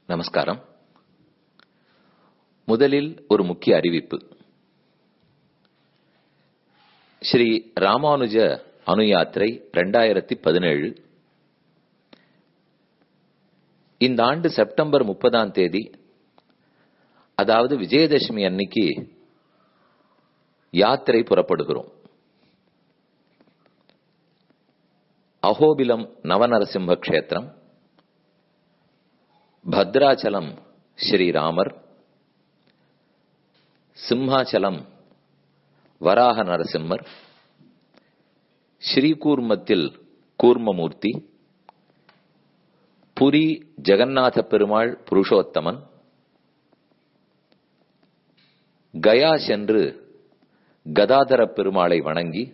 நமஸ்காரம் முதலில் ஒரு முக்கிய அறிவிப்பு ஸ்ரீ ராமானுஜ அணுயாத்திரை ரெண்டாயிரத்தி பதினேழு இந்த ஆண்டு செப்டம்பர் முப்பதாம் தேதி அதாவது விஜயதசமி அன்னைக்கு யாத்திரை புறப்படுகிறோம் அகோபிலம் நவநரசிம்ம கஷேத்திரம் பத்ராச்சலம் ஸ்ரீராமர் சிம்ஹாச்சலம் வராக நரசிம்மர் ஸ்ரீகூர்மத்தில் கூர்மமூர்த்தி புரி ஜெகநாத பெருமாள் புருஷோத்தமன் கயா சென்று கதாதர பெருமாளை வணங்கி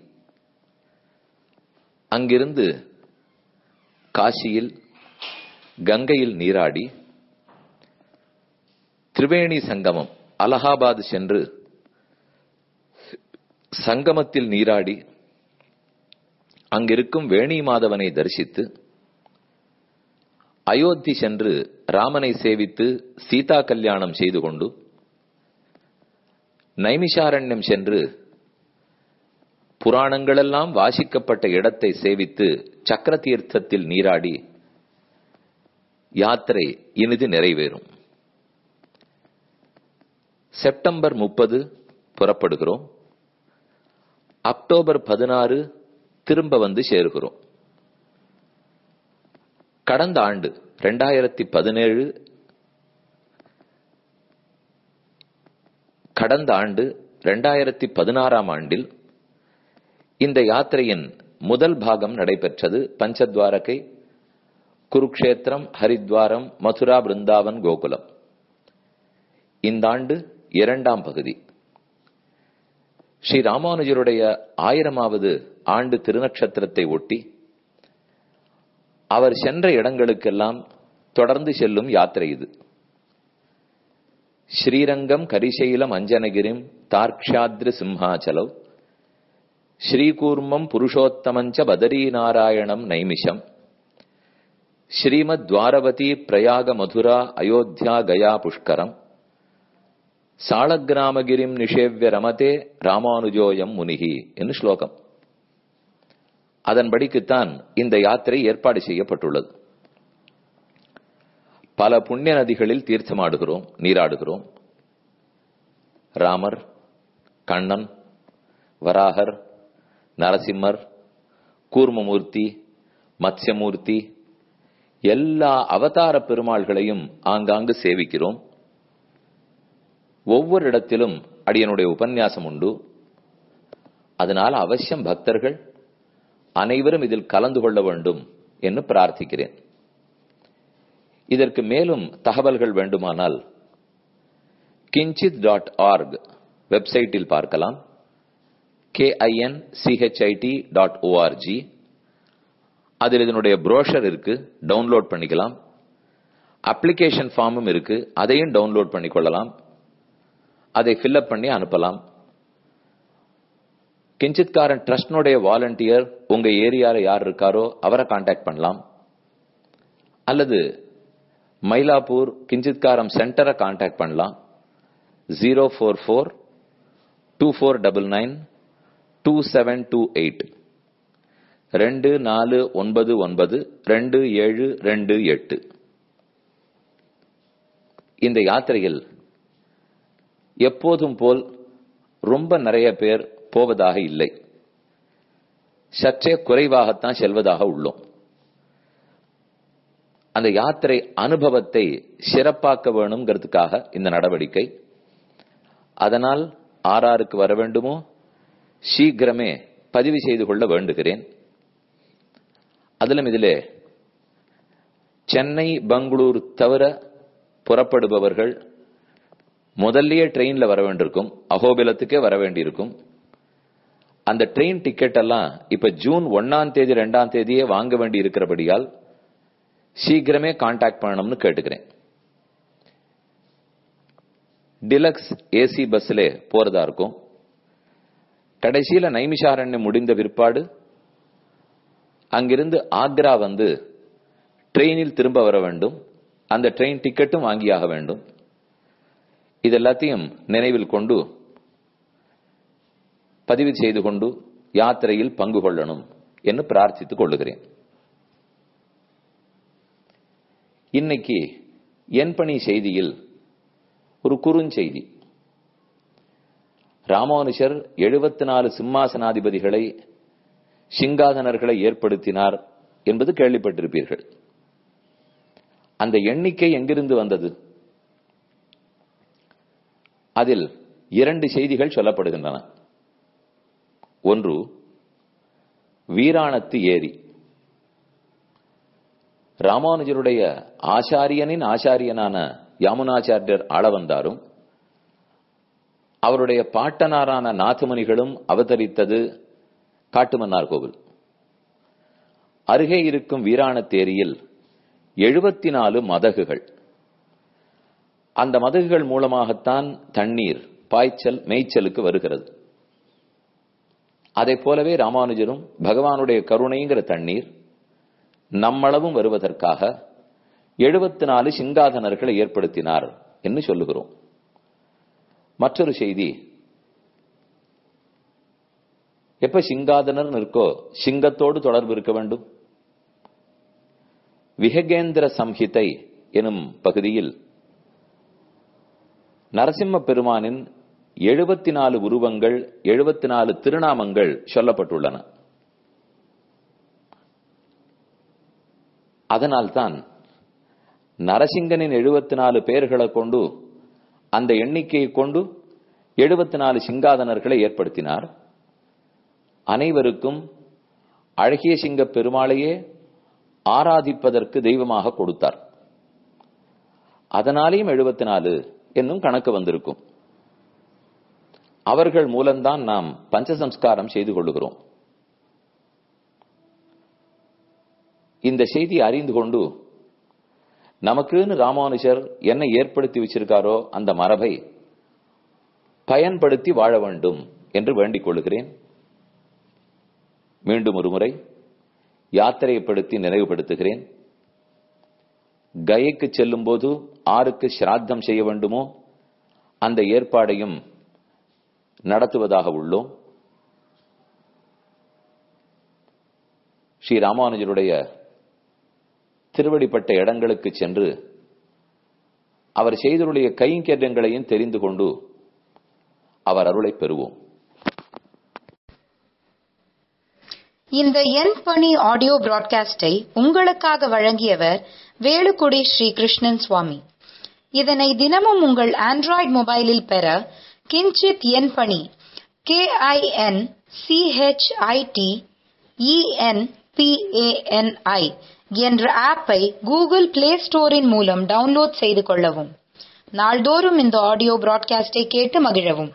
அங்கிருந்து காசியில் கங்கையில் நீராடி திரிவேணி சங்கமம் அலகாபாத் சென்று சங்கமத்தில் நீராடி அங்கிருக்கும் வேணி மாதவனை தரிசித்து அயோத்தி சென்று ராமனை சேவித்து சீதா கல்யாணம் செய்து கொண்டு நைமிஷாரண்யம் சென்று புராணங்களெல்லாம் வாசிக்கப்பட்ட இடத்தை சேவித்து சக்கர தீர்த்தத்தில் நீராடி யாத்திரை இனிது நிறைவேறும் செப்டம்பர் முப்பது புறப்படுகிறோம் அக்டோபர் பதினாறு திரும்ப வந்து சேருகிறோம் கடந்த ஆண்டு ரெண்டாயிரத்தி பதினேழு கடந்த ஆண்டு ரெண்டாயிரத்தி பதினாறாம் ஆண்டில் இந்த யாத்திரையின் முதல் பாகம் நடைபெற்றது பஞ்சத்வாரகை குருக்ஷேத்திரம் ஹரித்வாரம் மதுரா பிருந்தாவன் கோகுலம் இந்த ஆண்டு இரண்டாம் பகுதி ஸ்ரீ ராமானுஜருடைய ஆயிரமாவது ஆண்டு திருநக்ஷத்திரத்தை ஒட்டி அவர் சென்ற இடங்களுக்கெல்லாம் தொடர்ந்து செல்லும் யாத்திரை இது ஸ்ரீரங்கம் கரிசைலம் அஞ்சனகிரிம் தார்க்ஷாத்ரி சிம்ஹாச்சலவ் ஸ்ரீகூர்மம் புருஷோத்தமஞ்ச பதரீநாராயணம் நைமிஷம் ஸ்ரீமத் துவாரவதி பிரயாக மதுரா அயோத்தியா கயா புஷ்கரம் சாளகிராமகிரிம் நிஷேவ்ய ரமதே ராமானுஜோயம் முனிகி என்று ஸ்லோகம் அதன்படிக்குத்தான் இந்த யாத்திரை ஏற்பாடு செய்யப்பட்டுள்ளது பல புண்ணிய நதிகளில் தீர்த்தமாடுகிறோம் நீராடுகிறோம் ராமர் கண்ணன் வராகர் நரசிம்மர் கூர்மமூர்த்தி மத்ஸ்யமூர்த்தி எல்லா அவதார பெருமாள்களையும் ஆங்காங்கு சேவிக்கிறோம் ஒவ்வொரு இடத்திலும் அடியனுடைய உபன்யாசம் உண்டு அதனால் அவசியம் பக்தர்கள் அனைவரும் இதில் கலந்து கொள்ள வேண்டும் என்று பிரார்த்திக்கிறேன் இதற்கு மேலும் தகவல்கள் வேண்டுமானால் கிஞ்சித் டாட் ஆர்க் வெப்சைட்டில் பார்க்கலாம் கேஐஎன் சிஹெச்ஐடி டாட் ஓஆர்ஜி அதில் இதனுடைய புரோஷர் இருக்கு டவுன்லோட் பண்ணிக்கலாம் அப்ளிகேஷன் ஃபார்மும் இருக்கு அதையும் டவுன்லோட் பண்ணிக்கொள்ளலாம் அதை ஃபில்அப் பண்ணி அனுப்பலாம் கிஞ்சித்காரன் ட்ரஸ்ட்னுடைய வாலண்டியர் உங்க ஏரியால யார் இருக்காரோ அவரை கான்டாக்ட் பண்ணலாம் அல்லது மயிலாப்பூர் கிஞ்சித்காரம் சென்டரை கான்டாக்ட் பண்ணலாம் zero four four two four double nine two seven two eight ரெண்டு நாலு ஒன்பது ஒன்பது ரெண்டு ஏழு ரெண்டு எட்டு இந்த யாத்திரையில் எப்போதும் போல் ரொம்ப நிறைய பேர் போவதாக இல்லை சற்றே குறைவாகத்தான் செல்வதாக உள்ளோம் அந்த யாத்திரை அனுபவத்தை சிறப்பாக்க வேணுங்கிறதுக்காக இந்த நடவடிக்கை அதனால் ஆறாருக்கு வர வேண்டுமோ சீக்கிரமே பதிவு செய்து கொள்ள வேண்டுகிறேன் அதிலும் இதிலே சென்னை பெங்களூர் தவிர புறப்படுபவர்கள் முதல்லயே ட்ரெயின்ல வர வேண்டியிருக்கும் அகோபிலத்துக்கே வர வேண்டியிருக்கும் அந்த ட்ரெயின் டிக்கெட் எல்லாம் இப்ப ஜூன் ஒன்னாம் தேதி ரெண்டாம் தேதியே வாங்க வேண்டி இருக்கிறபடியால் சீக்கிரமே கான்டாக்ட் பண்ணணும்னு கேட்டுக்கிறேன் டிலக்ஸ் ஏசி பஸ்ல போறதா இருக்கும் கடைசியில நைமிஷாரண்யம் முடிந்த பிற்பாடு அங்கிருந்து ஆக்ரா வந்து ட்ரெயினில் திரும்ப வர வேண்டும் அந்த ட்ரெயின் டிக்கெட்டும் வாங்கியாக வேண்டும் இது எல்லாத்தையும் நினைவில் கொண்டு பதிவு செய்து கொண்டு யாத்திரையில் பங்கு கொள்ளணும் என்று பிரார்த்தித்துக் கொள்ளுகிறேன் இன்னைக்கு என் பணி செய்தியில் ஒரு குறுஞ்செய்தி ராமானுஷர் எழுபத்தி நாலு சிம்மாசனாதிபதிகளை சிங்காதனர்களை ஏற்படுத்தினார் என்பது கேள்விப்பட்டிருப்பீர்கள் அந்த எண்ணிக்கை எங்கிருந்து வந்தது அதில் இரண்டு செய்திகள் சொல்லப்படுகின்றன ஒன்று வீராணத்து ஏரி ராமானுஜருடைய ஆச்சாரியனின் ஆச்சாரியனான யாமுனாச்சாரியர் ஆள வந்தாரும் அவருடைய பாட்டனாரான நாதமுனிகளும் அவதரித்தது காட்டுமன்னார் கோவில் அருகே இருக்கும் வீராணத்தேரியில் எழுபத்தி நாலு மதகுகள் அந்த மதகுகள் மூலமாகத்தான் தண்ணீர் பாய்ச்சல் மேய்ச்சலுக்கு வருகிறது அதை போலவே ராமானுஜரும் பகவானுடைய கருணைங்கிற தண்ணீர் நம்மளவும் வருவதற்காக எழுபத்தி நாலு சிங்காதனர்களை ஏற்படுத்தினார் என்று சொல்லுகிறோம் மற்றொரு செய்தி எப்ப சிங்காதனர் இருக்கோ சிங்கத்தோடு தொடர்பு இருக்க வேண்டும் விஹகேந்திர சம்ஹிதை எனும் பகுதியில் நரசிம்ம பெருமானின் எழுபத்தி நாலு உருவங்கள் எழுபத்தி நாலு திருநாமங்கள் சொல்லப்பட்டுள்ளன அதனால்தான் நரசிங்கனின் எழுபத்தி நாலு பெயர்களை கொண்டு அந்த எண்ணிக்கையை கொண்டு எழுபத்தி நாலு சிங்காதனர்களை ஏற்படுத்தினார் அனைவருக்கும் அழகிய சிங்க பெருமாளையே ஆராதிப்பதற்கு தெய்வமாக கொடுத்தார் அதனாலேயும் எழுபத்தி நாலு என்னும் கணக்கு வந்திருக்கும் அவர்கள் மூலம்தான் நாம் பஞ்சசம்ஸ்காரம் செய்து கொள்ளுகிறோம் இந்த செய்தி அறிந்து கொண்டு நமக்குன்னு ராமானுஜர் என்ன ஏற்படுத்தி வச்சிருக்காரோ அந்த மரபை பயன்படுத்தி வாழ வேண்டும் என்று வேண்டிக் கொள்கிறேன் மீண்டும் ஒரு முறை யாத்திரைப்படுத்தி நினைவுபடுத்துகிறேன் கயைக்கு செல்லும் போது ஆருக்கு சிராத்தம் செய்ய வேண்டுமோ அந்த ஏற்பாடையும் நடத்துவதாக உள்ளோம் ஸ்ரீ ராமானுஜருடைய திருவடிப்பட்ட இடங்களுக்கு சென்று அவர் செய்தருடைய கைங்கரியங்களையும் தெரிந்து கொண்டு அவர் அருளை பெறுவோம் இந்த என் பணி ஆடியோ பிராட்காஸ்டை உங்களுக்காக வழங்கியவர் வேலுக்குடி ஸ்ரீ கிருஷ்ணன் சுவாமி இதனை தினமும் உங்கள் ஆண்ட்ராய்டு மொபைலில் பெற கிஞ்சித் என் பணி கே ஐ என் சிஹெச்ஐடி இஎன்பிஏஎன்ஐ என்ற ஆப்பை கூகுள் பிளே ஸ்டோரின் மூலம் டவுன்லோட் செய்து கொள்ளவும் நாள்தோறும் இந்த ஆடியோ பிராட்காஸ்டை கேட்டு மகிழவும்